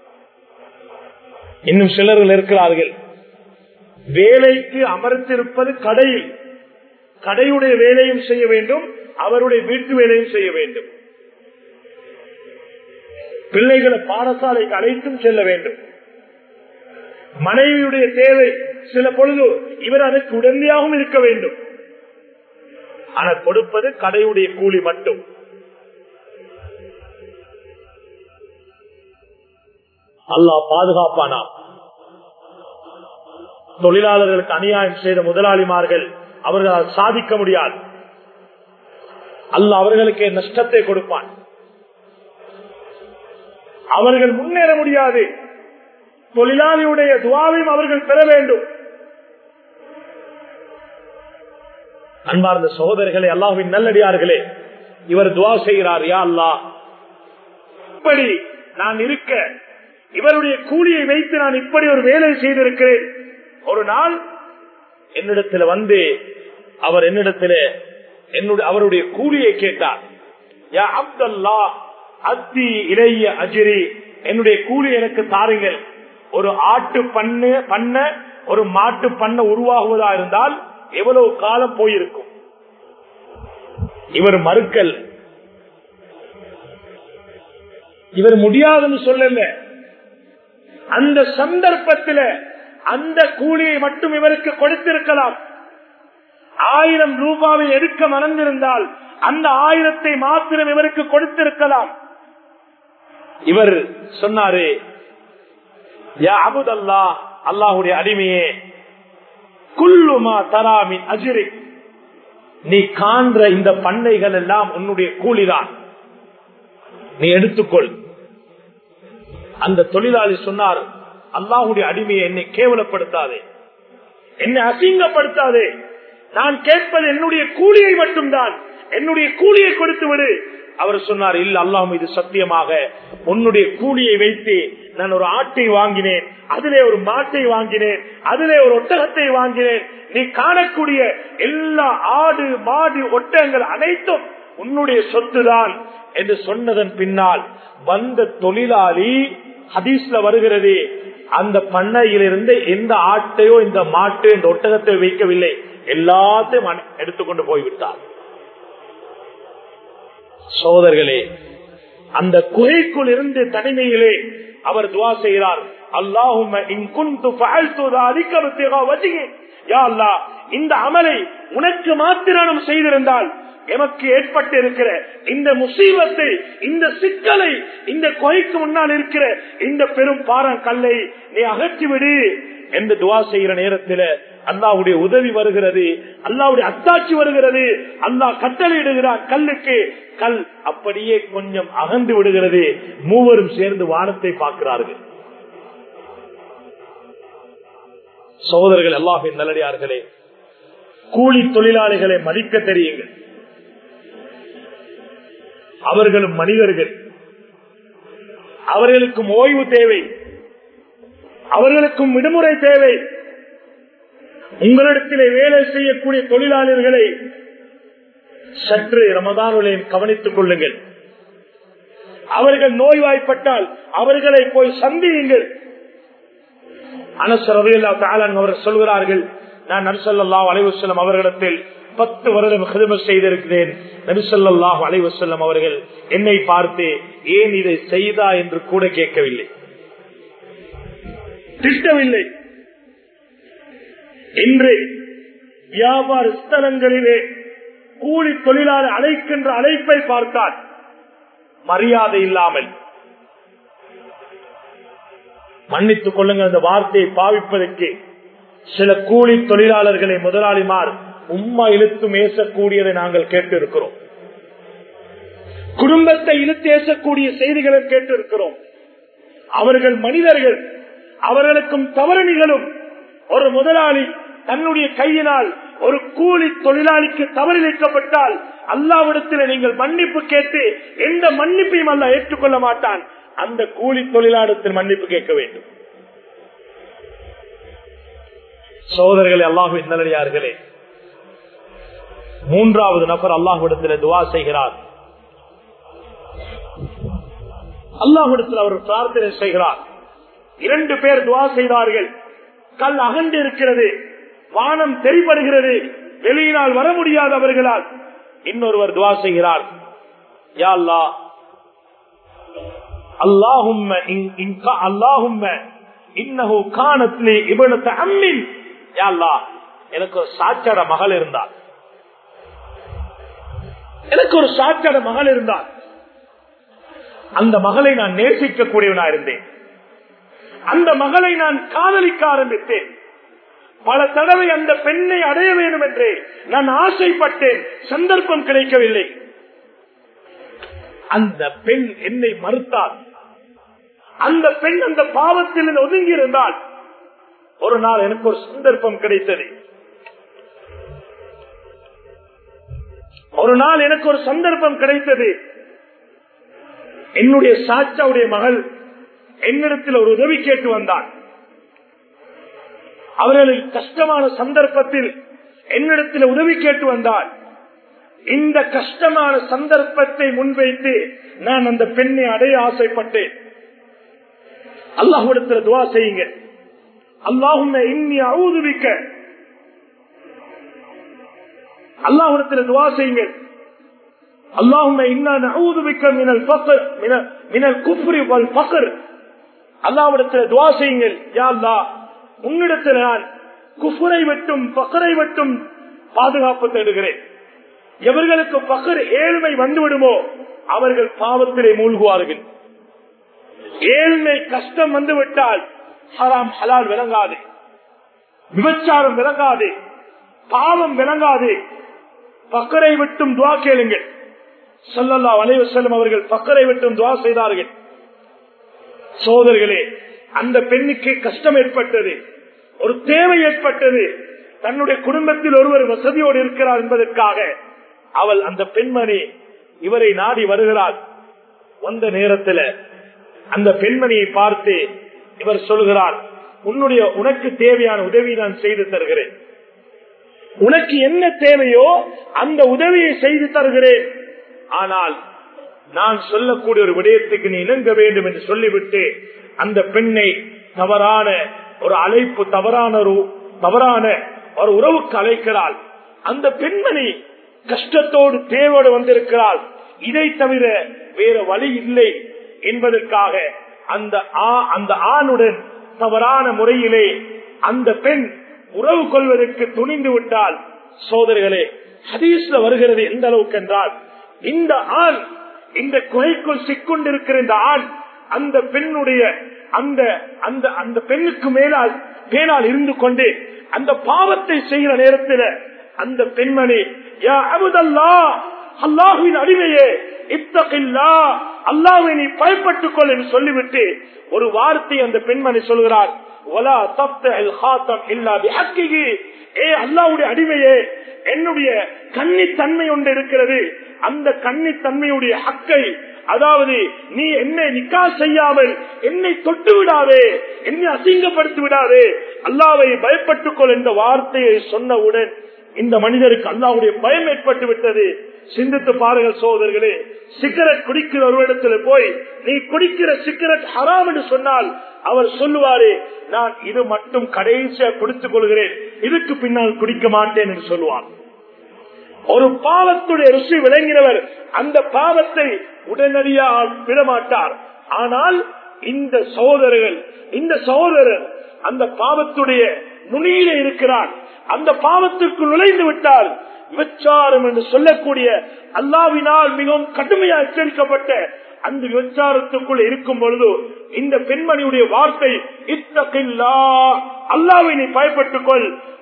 இன்னும் சிலர்கள் இருக்கிறார்கள் வேலைக்கு அமர்த்திருப்பது கடையில் கடையுடைய வேலையும் செய்ய வேண்டும் அவருடைய வீட்டு வேலையும் செய்ய வேண்டும் பிள்ளைகளை பாடசாலைக்கு அழைத்தும் செல்ல வேண்டும் மனைவியுடைய தேவை சில பொழுது இவர் அதற்கு உடனடியாகவும் இருக்க வேண்டும் ஆனால் கொடுப்பது கடையுடைய கூலி மட்டும் அல்லாஹ் பாதுகாப்பானா தொழிலாளர்களுக்கு அநியாயம் செய்த முதலாளிமார்கள் அவர்களால் சாதிக்க முடியாது அல்ல அவர்களுக்கு நஷ்டத்தை கொடுப்பான் அவர்கள் முன்னேற முடியாது தொழிலாளியுடைய துவாவையும் அவர்கள் பெற வேண்டும் அன்பார்ந்த சகோதரர்களே அல்லாஹின் நல்லடியார்களே இவர் துவா செய்கிறார் யா அல்லா இப்படி நான் இருக்க இவருடைய கூலியை வைத்து நான் இப்படி ஒரு வேலை செய்திருக்கிறேன் ஒரு நாள் என்னிடத்துல வந்து அவர் என்னிடத்துல என்னுடைய அவருடைய கூலியை கேட்டார் யா அப்தல்லா அத்தி இளைய அஜிரி என்னுடைய கூலி எனக்கு தாருங்கள் ஒரு ஆட்டு பண்ண பண்ண ஒரு மாட்டு பண்ண உருவாகுவதா இருந்தால் எவ்வளவு காலம் போயிருக்கும் இவர் மறுக்கல் இவர் முடியாதுன்னு சொல்லல அந்த சந்தர்ப்பத்தில் அந்த கூலியை மட்டும் இவருக்கு கொடுத்திருக்கலாம் ஆயிரம் ரூபாவை எடுக்க மறந்திருந்தால் அந்த ஆயிரத்தை மாத்திரம் இவருக்கு கொடுத்திருக்கலாம் இவர் சொன்னாரு யா அபுதல்லா அல்லாஹுடைய அடிமையே குல்லுமா தராமின் அஜிரி நீ காண்ற இந்த பண்ணைகள் எல்லாம் உன்னுடைய கூலிதான் நீ எடுத்துக்கொள் அந்த தொழிலாளி சொன்னார் அல்லாஹுடைய அடிமையை என்னை கேவலப்படுத்தாதே என்னை அசிங்கப்படுத்தாதே நான் கேட்பது என்னுடைய கூலியை மட்டும்தான் என்னுடைய கூலியை கொடுத்து விடு அவர் சொன்னார் இல்ல அல்லாஹ் மீது சத்தியமாக உன்னுடைய கூலியை வைத்து நான் ஒரு ஆட்டை வாங்கினேன் அதிலே ஒரு மாட்டை வாங்கினேன் அதிலே ஒரு ஒட்டகத்தை வாங்கினேன் நீ காணக்கூடிய எல்லா ஆடு மாடு ஒட்டகங்கள் அனைத்தும் உன்னுடைய சொத்துதான் என்று சொன்னதன் பின்னால் வந்த தொழிலாளி ஹதீஸ்ல வருகிறது அந்த பண்ணையிலிருந்து எந்த ஆட்டையோ இந்த மாட்டு இந்த ஒட்டகத்தை வைக்கவில்லை எல்லாத்தையும் எடுத்துக்கொண்டு போய்விட்டார் சோதர்களே அந்த குகைக்குள் இருந்து தனிமையிலே அவர் துவா செய்கிறார் அல்லாஹும் இந்த அமலை உனக்கு மாத்திரம் செய்திருந்தால் எமக்கு ஏற்பட்டு இருக்கிற இந்த முசீபத்தை இந்த சிக்கலை இந்த கொலைக்கு முன்னால் இருக்கிற இந்த பெரும் பாரம் கல்லை நீ அகற்றிவிடு என்று துவா செய்கிற நேரத்தில் அல்லாவுடைய உதவி வருகிறது அல்லாவுடைய அத்தாட்சி வருகிறது அல்லாஹ் கட்டளையிடுகிறார் கல்லுக்கு கல் அப்படியே கொஞ்சம் அகந்து விடுகிறது மூவரும் சேர்ந்து வானத்தை பார்க்கிறார்கள் சகோதரர்கள் அல்லாஹின் நல்லடியார்களே கூலி தொழிலாளிகளை மதிக்க தெரியுங்கள் அவர்களும் மனிதர்கள் அவர்களுக்கும் ஓய்வு தேவை அவர்களுக்கும் விடுமுறை தேவை உங்களிடத்திலே வேலை செய்யக்கூடிய தொழிலாளர்களை சற்று ரமதானுலையும் கவனித்துக் கொள்ளுங்கள் அவர்கள் நோய்வாய்ப்பட்டால் அவர்களை போய் சந்தியுங்கள் அனசரவையில்லா தாளன் அவர்கள் சொல்கிறார்கள் நான் நரிசல்லா அலைவசல்லம் அவர்களிடத்தில் பத்து வருடம் ஹிதம செய்திருக்கிறேன் நபிசல்லாஹ் அலைவசல்லம் அவர்கள் என்னை பார்த்து ஏன் இதை செய்தா என்று கூட கேட்கவில்லை திட்டவில்லை இன்று வியாபார ஸ்தலங்களிலே கூலி தொழிலாளர் அழைக்கின்ற அழைப்பை பார்த்தால் மரியாதை இல்லாமல் மன்னித்துக் கொள்ளுங்கள் அந்த வார்த்தையை பாவிப்பதற்கு சில கூலி தொழிலாளர்களை முதலாளிமார் உம்மா இழுத்து மேசக்கூடியதை நாங்கள் கேட்டு இருக்கிறோம் குடும்பத்தை இழுத்து ஏசக்கூடிய செய்திகளை கேட்டு இருக்கிறோம் அவர்கள் மனிதர்கள் அவர்களுக்கும் தவறு நிகழும் ஒரு முதலாளி தன்னுடைய கையினால் ஒரு கூலி தொழிலாளிக்கு தவறிழைக்கப்பட்டால் அல்லாவிடத்தில் நீங்கள் மன்னிப்பு கேட்டு எந்த மன்னிப்பையும் அல்ல ஏற்றுக்கொள்ள மாட்டான் அந்த கூலி தொழிலாளத்தில் மன்னிப்பு கேட்க வேண்டும் சோதரர்களே அல்லாஹு நல்லடியார்களே மூன்றாவது நபர் அல்லாஹுடத்தில் துவா செய்கிறார் அல்லாஹுடத்தில் அவர் பிரார்த்தனை செய்கிறார் இரண்டு பேர் துவா செய்தார்கள் கல் அகன்று இருக்கிறது வானம் தெரிபடுகிறது வெளியினால் வர முடியாத அவர்களால் இன்னொருவர் துவா செய்கிறார் யா அல்லாஹ் அல்லாஹும்ம அல்லாஹும்ம இன்னஹு கானத்லி இபனத்து அம்மின் யா அல்லாஹ் எனக்கு ஒரு சாச்சட மகள் இருந்தார் எனக்கு ஒரு சாச்சட மகள் இருந்தார் அந்த மகளை நான் நேசிக்க கூடியவனா இருந்தேன் அந்த மகளை நான் காதலிக்க ஆரம்பித்தேன் பல தடவை அந்த பெண்ணை அடைய வேண்டும் என்று நான் ஆசைப்பட்டேன் சந்தர்ப்பம் கிடைக்கவில்லை அந்த பெண் என்னை மறுத்தார் அந்த பெண் அந்த பாவத்தில் ஒதுங்கி இருந்தால் ஒரு நாள் எனக்கு ஒரு சந்தர்ப்பம் கிடைத்தது ஒரு நாள் எனக்கு ஒரு சந்தர்ப்பம் கிடைத்தது என்னுடைய சாச்சாவுடைய மகள் என்னிடத்தில் ஒரு உதவி கேட்டு வந்தார் அவர்களின் கஷ்டமான சந்தர்ப்பத்தில் என்னிடத்தில் உதவி கேட்டு வந்தார் இந்த கஷ்டமான சந்தர்ப்பத்தை முன்வைத்து நான் அந்த பெண்ணை அடைய ஆசைப்பட்டேன் அல்லாஹுடத்தில் துவா செய்யுங்க அல்லாஹும் இன்னி அவுதுவிக்க அல்லாஹுடத்தில் துவா செய்யுங்க அல்லாஹும் இன்னா அவுதுவிக்க மினல் பக்கர் மினல் குப்ரி வல் பக்கர் அல்லாவிடத்தில் துவா செய்யுங்கள் யா அல்லா உன்னிடத்தில் நான் குஃபுரை விட்டும் பக்கரை விட்டும் பாதுகாப்பு தேடுகிறேன் எவர்களுக்கு பக்கர் ஏழ்மை வந்துவிடுமோ அவர்கள் பாவத்திலே மூழ்குவார்கள் ஏழ்மை கஷ்டம் வந்துவிட்டால் ஹராம் ஹலால் விளங்காது விபச்சாரம் விளங்காது பாவம் விளங்காது பக்கரை விட்டும் துவா கேளுங்கள் சொல்லல்லா வளைவு செல்லும் அவர்கள் பக்கரை விட்டும் துவா செய்தார்கள் சோதர்களே அந்த பெண்ணுக்கு கஷ்டம் ஏற்பட்டது ஒரு தேவை ஏற்பட்டது தன்னுடைய குடும்பத்தில் ஒருவர் வசதியோடு இருக்கிறார் என்பதற்காக அவள் அந்த பெண்மணி இவரை நாடி வருகிறார் வந்த நேரத்தில் அந்த பெண்மணியை பார்த்து இவர் சொல்கிறார் உன்னுடைய உனக்கு தேவையான உதவி நான் செய்து தருகிறேன் உனக்கு என்ன தேவையோ அந்த உதவியை செய்து தருகிறேன் ஆனால் நான் சொல்லக்கூடிய ஒரு விடயத்துக்கு நீ இணங்க வேண்டும் என்று சொல்லிவிட்டு அந்த பெண்ணை தவறான ஒரு அழைப்பு தவறான ஒரு தவறான ஒரு உறவுக்கு அழைக்கிறாள் அந்த பெண்மணி கஷ்டத்தோடு தேவோடு வந்திருக்கிறாள் இதை தவிர வேற வழி இல்லை என்பதற்காக அந்த அந்த ஆணுடன் தவறான முறையிலே அந்த பெண் உறவு கொள்வதற்கு துணிந்து விட்டால் சோதரிகளே ஹதீஸ்ல வருகிறது எந்த அளவுக்கு என்றால் இந்த ஆண் இந்த குகைக்குள் சிக்கொண்டிருக்கிற இந்த ஆண் அந்த பெண்ணுடைய அந்த அந்த அந்த பெண்ணுக்கு மேலால் மேலால் இருந்து கொண்டு அந்த பாவத்தை செய்கிற நேரத்தில் அந்த பெண்மணி யா அபுதல்லா அல்லாஹுவின் அடிமையே இத்தகில்லா அல்லாஹை நீ பயப்பட்டுக் கொள் என்று சொல்லிவிட்டு ஒரு வார்த்தை அந்த பெண்மணி சொல்கிறார் ஒலா தப்தல் ஹாத்தம் இல்லாது ஹக்கிகி ஏ அல்லாவுடைய அடிமையே என்னுடைய கன்னித்தன்மை ஒன்று இருக்கிறது அந்த கன்னித்தன்மையுடைய ஹக்கை அதாவது நீ என்னை நிக்கா செய்யாமல் என்னை தொட்டு விடாதே என்னை அசிங்கப்படுத்தி விடாதே அல்லாவை பயப்பட்டுக் கொள் என்ற வார்த்தையை சொன்னவுடன் இந்த மனிதருக்கு அல்லாவுடைய பயம் ஏற்பட்டு விட்டது சிந்தித்து பாருங்கள் சோதர்களே சிகரெட் குடிக்கிற ஒரு இடத்துல போய் நீ குடிக்கிற சிகரெட் ஹராம் என்று சொன்னால் அவர் சொல்லுவாரு நான் இது மட்டும் கடைசியா குடித்துக் கொள்கிறேன் இதுக்கு பின்னால் குடிக்க மாட்டேன் என்று சொல்லுவார் ஒரு பாவத்துடைய ருசி விளங்கினவர் அந்த பாவத்தை உடனடியாக விடமாட்டார் ஆனால் இந்த சகோதரர்கள் இந்த சகோதரர் அந்த பாவத்துடைய நுனியில இருக்கிறார் அந்த பாவத்திற்கு நுழைந்து விட்டால் விபச்சாரம் என்று சொல்லக்கூடிய அல்லாவினால் மிகவும் கடுமையாக எச்சரிக்கப்பட்ட அந்த விபச்சாரத்துக்குள் இருக்கும் பொழுது இந்த பெண்மணியுடைய வார்த்தை இத்தகில்லா அல்லாவை நீ பயப்பட்டுக் கொள்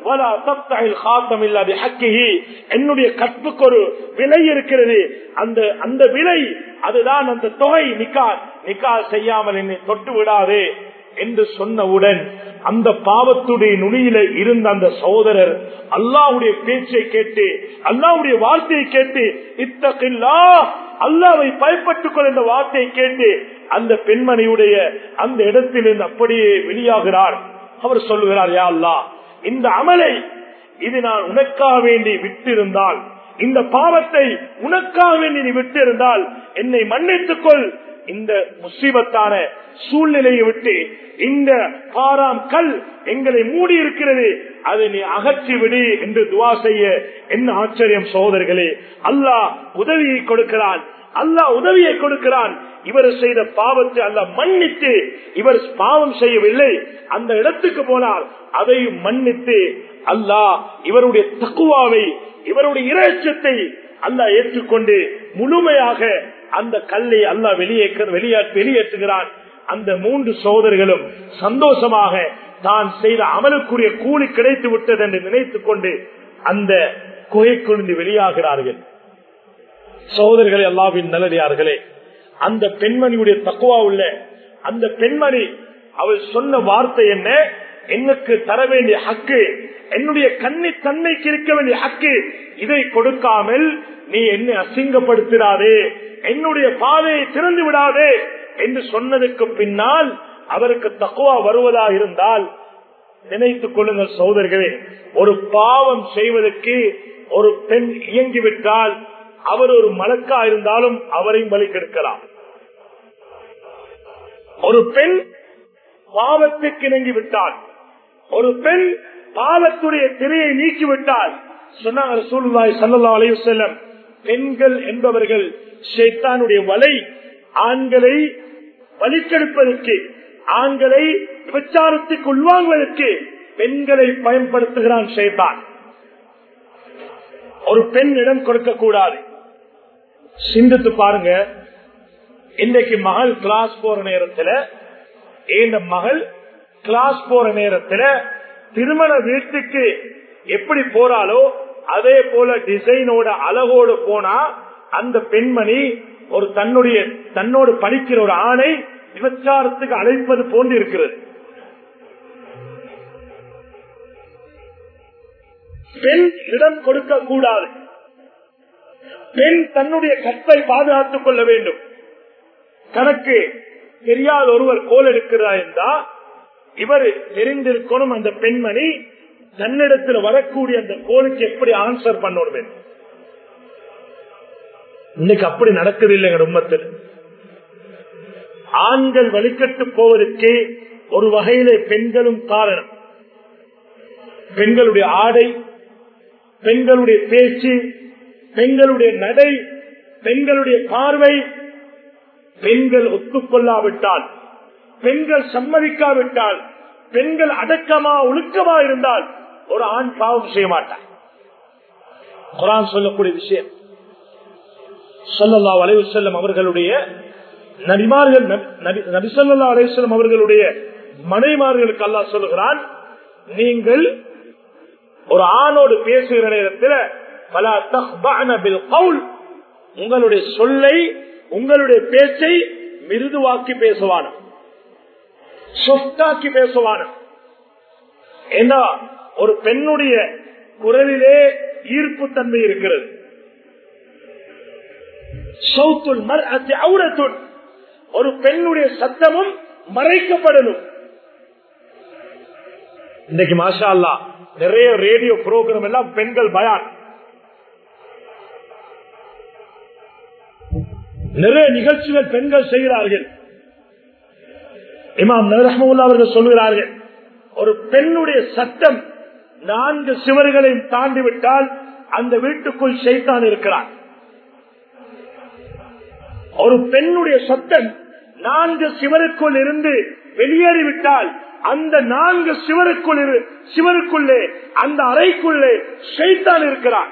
என்னுடைய கற்புக்கு ஒரு விலை இருக்கிறது அந்த அந்த விலை அதுதான் அந்த தொகை நிக்கா நிக்கா செய்யாமல் என்னை தொட்டு விடாதே என்று சொன்னவுடன் அந்த பாவத்துடைய நுனியில இருந்த அந்த சகோதரர் அல்லாவுடைய பேச்சை கேட்டு அல்லாவுடைய வார்த்தையை கேட்டு இத்தகில்லா அல்லாவை பயப்பட்டுக் கொள் என்ற வார்த்தையை கேட்டு அந்த பெண்மணியுடைய அந்த இடத்திலிருந்து அப்படியே வெளியாகிறார் அவர் சொல்லுகிறார் யா அல்லா இந்த அமலை இது நான் உனக்காக வேண்டி விட்டிருந்தால் இந்த பாவத்தை உனக்காக வேண்டி நீ விட்டிருந்தால் என்னை மன்னித்துக் கொள் இந்த முசீபத்தான சூழ்நிலையை விட்டு இந்த பாராம் கல் எங்களை மூடி இருக்கிறது அதை நீ அகற்றி விடு என்று துவா செய்ய என்ன ஆச்சரியம் சகோதரர்களே அல்லாஹ் உதவியை கொடுக்கிறான் அல்லாஹ் உதவியை கொடுக்கிறான் இவர் செய்த பாவத்தை அல்ல மன்னித்து இவர் பாவம் செய்யவில்லை அந்த இடத்துக்கு போனார் அதையும் மன்னித்து அல்லாஹ் இவருடைய தக்குவாவை இவருடைய இறைச்சத்தை அல்லாஹ் ஏற்றுக்கொண்டு முழுமையாக அந்த கல்லை அல்லாஹ் வெளியேற்ற வெளியேற்றுகிறான் அந்த மூன்று சோதர்களும் சந்தோஷமாக தான் செய்த அமலுக்குரிய கூலி கிடைத்து விட்டது என்று நினைத்துக் கொண்டு அந்த குகைக்குழுந்து வெளியாகிறார்கள் சோதர்களே அல்லாவின் நல்லடியார்களே அந்த பெண்மணியுடைய தக்குவா உள்ள அந்த பெண்மணி அவள் சொன்ன வார்த்தை என்ன எனக்கு தர வேண்டிய ஹக்கு என்னுடைய கண்ணி தன்மைக்கு இருக்க வேண்டிய ஹக்கு இதை கொடுக்காமல் நீ என்னை அசிங்கப்படுத்திடாதே என்னுடைய பாதையை திறந்து விடாதே என்று சொன்னதுக்கு பின்னால் அவருக்கு தக்குவா வருவதா இருந்தால் நினைத்துக் கொள்ளுங்கள் சோதர்களே ஒரு பாவம் செய்வதற்கு ஒரு பெண் இயங்கிவிட்டால் அவர் ஒரு மலக்கா இருந்தாலும் அவரையும் பலி கெடுக்கலாம் ஒரு பெண் பாவத்துக்கு இணங்கி விட்டால் ஒரு பெண் பாவத்துடைய திரையை நீக்கிவிட்டால் சொன்னாங்க சூழ்நாய் சல்லா அலைய செல்லம் பெண்கள் என்பவர்கள் ஷேத்தானுடைய வலை ஆண்களை வலிக்கெடுப்பதற்கு ஆண்களை விபச்சாரத்துக்கு உள்வாங்குவதற்கு பெண்களை பயன்படுத்துகிறான் ஷேத்தான் ஒரு பெண் இடம் கொடுக்க கூடாது சிந்தித்து பாருங்க இன்னைக்கு மகள் கிளாஸ் போற நேரத்துல இந்த மகள் கிளாஸ் போற நேரத்துல திருமண வீட்டுக்கு எப்படி போறாலோ அதே போல டிசைனோட அழகோடு போனா அந்த பெண்மணி ஒரு தன்னுடைய தன்னோடு படிக்கிற ஒரு ஆணை விபச்சாரத்துக்கு அழைப்பது போன்று இருக்கிறது பெண் இடம் கொடுக்க கூடாது பெண் தன்னுடைய கற்பை பாதுகாத்துக் கொள்ள வேண்டும் தனக்கு தெரியாத ஒருவர் கோல் எடுக்கிறா என்றா இவர் தெரிந்திருக்கணும் அந்த பெண்மணி தன்னிடத்தில் வரக்கூடிய அந்த கோலுக்கு எப்படி ஆன்சர் பண்ணணும் இன்னைக்கு அப்படி நடக்குது இல்லைங்க உம்மத்தில் ஆண்கள் வழிகட்டு போவதற்கு ஒரு வகையிலே பெண்களும் காரணம் பெண்களுடைய ஆடை பெண்களுடைய பேச்சு பெண்களுடைய நடை பெண்களுடைய பார்வை பெண்கள் ஒத்துக்கொள்ளாவிட்டால் பெண்கள் சம்மதிக்காவிட்டால் பெண்கள் அடக்கமா ஒழுக்கமா இருந்தால் ஒரு ஆண் பாவம் செய்ய மாட்டான் குரான் சொல்லக்கூடிய விஷயம் சொல்லல்லா அலைவு செல்லம் அவர்களுடைய நபிமார்கள் நபிசல்லா அலைவசல்லம் அவர்களுடைய மனைமார்களுக்கு அல்லா சொல்லுகிறான் நீங்கள் ஒரு ஆணோடு பேசுகிற நேரத்தில் பல தஹ்பானபில் கவுல் உங்களுடைய சொல்லை உங்களுடைய பேச்சை மிருதுவாக்கி பேசுவான சொத்தாக்கி பேசுவான ஏன்னா ஒரு பெண்ணுடைய குரலிலே ஈர்ப்பு தன்மை இருக்கிறது சௌத்துல் மர் அவுரத்துள் ஒரு பெண்ணுடைய சத்தமும் மறைக்கப்படணும் இன்னைக்கு மாஷா அல்லா நிறைய ரேடியோ புரோகிராம் எல்லாம் பெண்கள் பயான் நிறைய நிகழ்ச்சிகள் பெண்கள் செய்கிறார்கள் இமாம் நரஹமுல்லா அவர்கள் சொல்கிறார்கள் ஒரு பெண்ணுடைய சட்டம் நான்கு சிவர்களையும் தாண்டி விட்டால் அந்த வீட்டுக்குள் செய்தான் இருக்கிறான் ஒரு பெண்ணுடைய சத்தம் நான்கு சிவருக்குள் இருந்து வெளியேறிவிட்டால் அந்த நான்கு சிவருக்குள் சிவருக்குள்ளே அந்த அறைக்குள்ளே செய்தான் இருக்கிறான்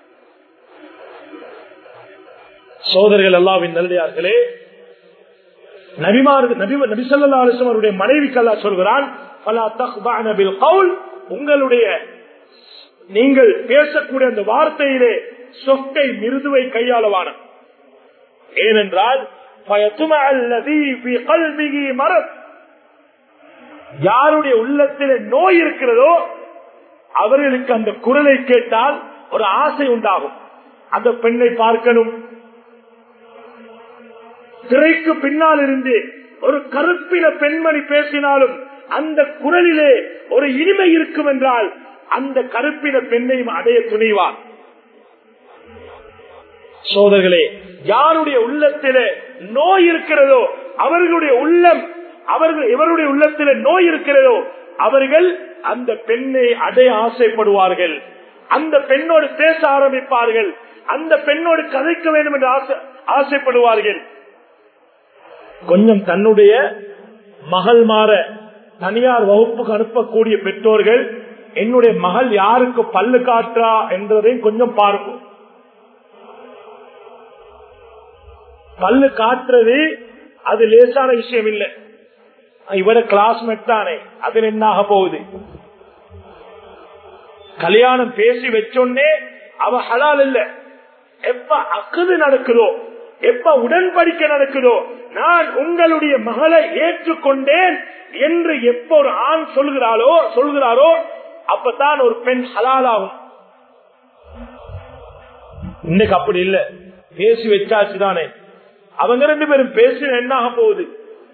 சோதர்கள் அல்லாவின் நல்லடியார்களே நபிமார் நபி நபிசல்லா அலிஸ்லம் அவருடைய மனைவிக்கு அல்லா சொல்கிறான் உங்களுடைய நீங்கள் பேசக்கூடிய அந்த வார்த்தையிலே சொக்கை மிருதுவை கையாளவான ஏனென்றால் யாருடைய உள்ளத்தில் நோய் இருக்கிறதோ அவர்களுக்கு அந்த குரலை கேட்டால் ஒரு ஆசை உண்டாகும் அந்த பெண்ணை பார்க்கணும் திரைக்கு பின்னால் இருந்து ஒரு கருப்பின பெண்மணி பேசினாலும் அந்த குரலிலே ஒரு இனிமை இருக்கும் என்றால் அந்த கருப்பின பெண்ணையும் அடைய துணிவார் சோதர்களே யாருடைய உள்ளத்திலே நோய் இருக்கிறதோ அவர்களுடைய உள்ளம் அவர்கள் இவருடைய உள்ளத்திலே நோய் இருக்கிறதோ அவர்கள் அந்த பெண்ணை அடைய ஆசைப்படுவார்கள் அந்த பெண்ணோடு பேச ஆரம்பிப்பார்கள் அந்த பெண்ணோடு கதைக்க வேண்டும் என்று ஆசை ஆசைப்படுவார்கள் கொஞ்சம் தன்னுடைய மகள் மாற தனியார் வகுப்புக்கு அனுப்பக்கூடிய பெற்றோர்கள் என்னுடைய மகள் யாருக்கு பல்லு காற்றா என்றதையும் கொஞ்சம் பார்க்கும் பல்லு காட்டுறது அது லேசான விஷயம் இல்லை இவர கிளாஸ்மேட் தானே அதில் என்ன ஆக போகுது கல்யாணம் பேசி வச்சோன்னே அவ ஹலால் இல்ல எப்ப அக்குது நடக்குதோ எப்ப உடன்படிக்கை நடக்குதோ நான் உங்களுடைய மகளை ஏற்றுக்கொண்டேன் என்று எப்ப ஒரு ஆண் சொல்கிறாளோ சொல்கிறாரோ அப்பதான் ஒரு பெண் ஹலால் ஆகும் இன்னைக்கு அப்படி இல்ல பேசி வச்சாச்சு தானே அவங்க ரெண்டு பேரும் பேசி என்ன ஆக போகுது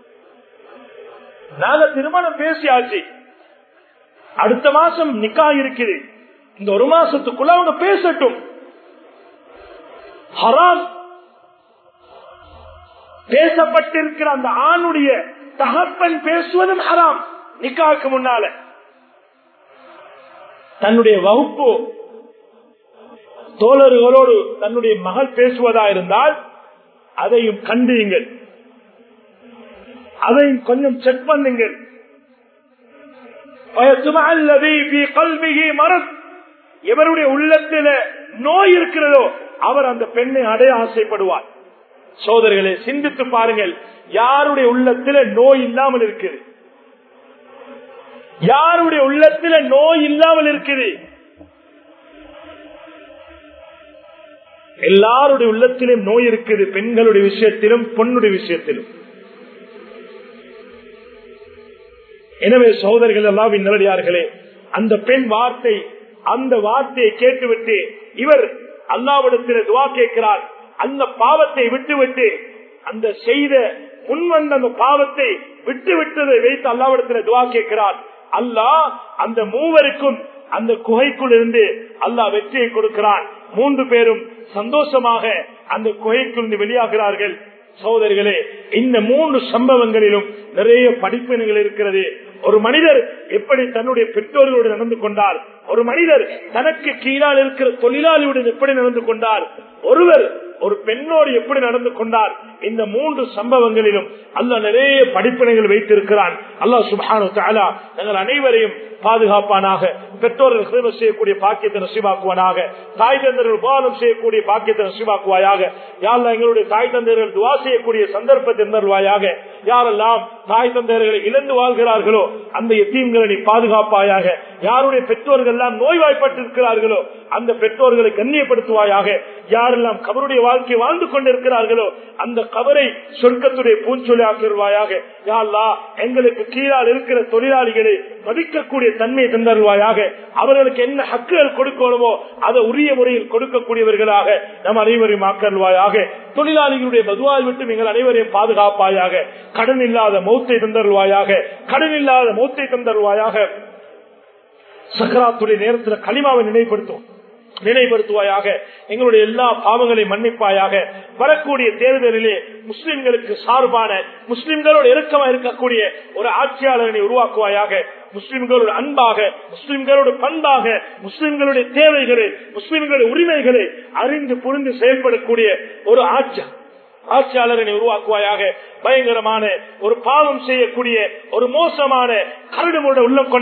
நாங்க திருமணம் பேசியாச்சு அடுத்த மாசம் நிக்கா இருக்குது இந்த ஒரு மாசத்துக்குள்ள அவங்க பேசட்டும் ஹராம் பேசப்பட்டிருக்கிற அந்த ஆணுடைய தகப்பன் பேசுவதும் ஹராம் நிக்காவுக்கு முன்னால தன்னுடைய வகுப்பு தோழர்களோடு தன்னுடைய மகள் பேசுவதா இருந்தால் அதையும் கண்டியுங்கள் அதையும் கொஞ்சம் செக் பண்ணுங்கள் எவருடைய உள்ளத்தில நோய் இருக்கிறதோ அவர் அந்த பெண்ணை அடைய ஆசைப்படுவார் சோதர்களே சிந்தித்து பாருங்கள் யாருடைய உள்ளத்தில நோய் இல்லாமல் இருக்குது யாருடைய உள்ளத்தில நோய் இல்லாமல் இருக்குது எல்லாருடைய உள்ளத்திலும் நோய் இருக்குது பெண்களுடைய விஷயத்திலும் பொண்ணுடைய விஷயத்திலும் எனவே சோதர்கள் எல்லாம் நல்லடியார்களே அந்த பெண் வார்த்தை அந்த வார்த்தையை கேட்டுவிட்டு இவர் அல்லாவிடத்தில் துவா கேட்கிறார் அந்த பாவத்தை விட்டுவிட்டு அந்த செய்த முன்வந்த அந்த பாவத்தை விட்டு விட்டதை வைத்து அல்லாவிடத்தில் துவா கேட்கிறார் அல்லாஹ் அந்த மூவருக்கும் அந்த குகைக்குள் இருந்து அல்லாஹ் வெற்றியை கொடுக்கிறான் மூன்று பேரும் சந்தோஷமாக அந்த குகைக்குள் வெளியாகிறார்கள் சகோதரிகளே இந்த மூன்று சம்பவங்களிலும் நிறைய படிப்பினைகள் இருக்கிறது ஒரு மனிதர் எப்படி தன்னுடைய பெற்றோர்களோடு நடந்து கொண்டார் ஒரு மனிதர் தனக்கு கீழால் இருக்கிற தொழிலாளியுடன் எப்படி நடந்து கொண்டார் ஒருவர் ஒரு பெண்ணோடு எப்படி நடந்து கொண்டார் இந்த மூன்று சம்பவங்களிலும் அல்ல நிறைய படிப்பினைகள் வைத்திருக்கிறான் அல்லாஹ் சுபானு தாலா எங்கள் அனைவரையும் பாதுகாப்பானாக பெற்றோர்கள் சேவை செய்யக்கூடிய பாக்கியத்தை நசிவாக்குவானாக தாய் தந்தர்கள் பாலம் செய்யக்கூடிய பாக்கியத்தை நசிவாக்குவாயாக யாரெல்லாம் எங்களுடைய தாய் தந்தையர்கள் துவா செய்யக்கூடிய சந்தர்ப்பத்தை தருவாயாக யாரெல்லாம் தாய் தந்தையர்களை இழந்து வாழ்கிறார்களோ அந்த எத்தீம்களை நீ பாதுகாப்பாயாக யாருடைய பெற்றோர்கள் எல்லாம் நோய்வாய்ப்பட்டிருக்கிறார்களோ அந்த பெற்றோர்களை கண்ணியப்படுத்துவாயாக யாரெல்லாம் கபருடைய வாழ்க்கை வாழ்ந்து கொண்டிருக்கிறார்களோ அந்த கபரை சொர்க்கத்துடைய பூஞ்சொலி ஆக்கிடுவாயாக யாழ்லா எங்களுக்கு கீழால் இருக்கிற தொழிலாளிகளை மதிக்கக்கூடிய தன்மையை தந்தருவாயாக அவர்களுக்கு என்ன ஹக்குகள் கொடுக்கணுமோ அதை உரிய முறையில் கொடுக்கக்கூடியவர்களாக நம் அனைவரையும் ஆக்கல்வாயாக தொழிலாளிகளுடைய பதுவாய் விட்டு நீங்கள் அனைவரையும் பாதுகாப்பாயாக கடன் இல்லாத மௌத்தை தந்தருவாயாக கடன் இல்லாத மௌத்தை தந்தருவாயாக சக்கராத்துடைய நேரத்தில் களிமாவை நினைவுபடுத்தும் நினைவுபடுத்துவாயாக எங்களுடைய எல்லா பாவங்களையும் மன்னிப்பாயாக வரக்கூடிய தேர்தலிலே முஸ்லிம்களுக்கு சார்பான முஸ்லிம்களோடு இறுக்கமா இருக்கக்கூடிய ஒரு ஆட்சியாளரை உருவாக்குவாயாக முஸ்லிம்களோட அன்பாக முஸ்லிம்களோட பண்பாக முஸ்லிம்களுடைய தேவைகளை முஸ்லிம்களுடைய உரிமைகளை அறிந்து புரிந்து செயல்படக்கூடிய ஒரு ஆட்சி ஆட்சியாளரை உருவாக்குவாயாக பயங்கரமான ஒரு பாவம் செய்யக்கூடிய ஒரு மோசமான கரடுமுட உள்ளம் கொண்ட